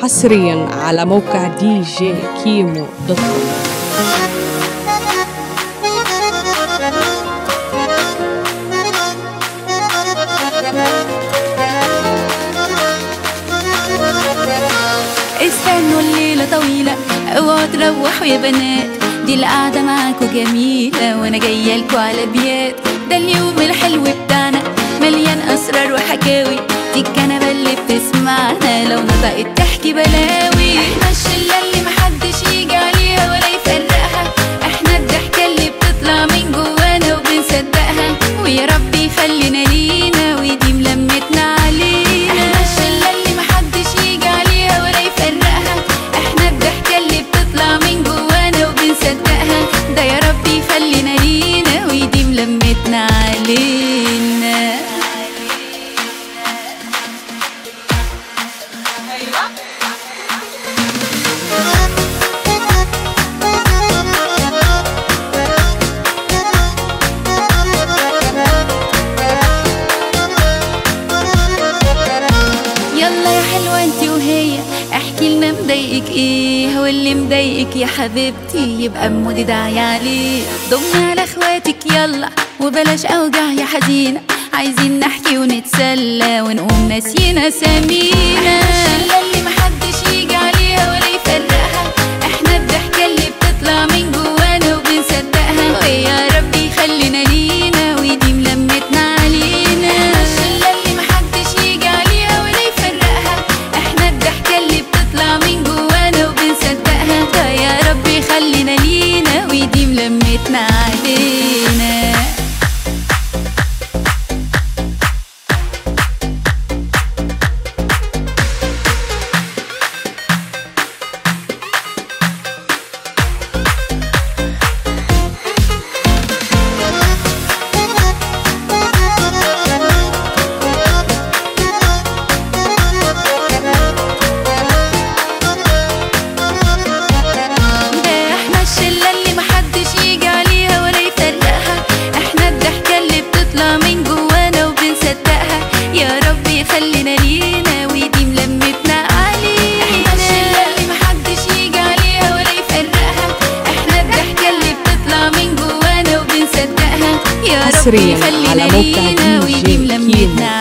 حصريا على موقع دي جي كيمو دوت كوم استنوا الليلة طويلة اوعوا تروحوا يا بنات دي القعدة معاكوا جميلة وانا جاية لكوا على بيات ده اليوم الحلو بتاعنا مليان اسرار وحكاوي دي الكنبة اللي بتسمعنا لو نطقت تحكي بلاوي احنا الشلة اللي محدش يجي عليها ولا يفرقها احنا الضحكة اللي بتطلع من جوانا وبنصدقها ويا رب يخلينا لينا ويديم لمتنا علينا احنا الشلة اللي محدش يجي عليها ولا يفرقها احنا الضحكة اللي بتطلع من جوانا وبنصدقها ده يا رب يخلينا لينا ويديم لمتنا علينا يلا يا حلوة انتي وهي احكي لنا مضايقك ايه واللي مضايقك يا حبيبتي يبقى مودي داعي عليه ضمنا على اخواتك يلا وبلاش اوجع يا حزينة عايزين نحكي ونتسلى ونقوم ناسيين اسامينا الشلة اللي محدش يجي عليها ولا يفرقها احنا الضحكة اللي بتطلع من جوانا وبنصدقها ويا رب يخلينا لينا ويديم لمتنا علينا الشلة اللي محدش يجي عليها ولا يفرقها احنا الضحكة اللي بتطلع من جوانا وبنصدقها ده يا رب يخلينا لينا ويديم لمتنا علينا ده احنا الشلة اللي محدش يجي عليها ولا يفرقها احنا الضحكة اللي بتطلع من جوانا وبنصدقها يا رب يخلينا لينا ويديم لمتنا علينا احنا الشلة اللي محدش يجي عليها ولا يفرقها احنا الضحكة اللي بتطلع من جوانا وبنصدقها يا رب حصرياً يخلينا على موقع لينا DJ ويديم كيمو. لمتنا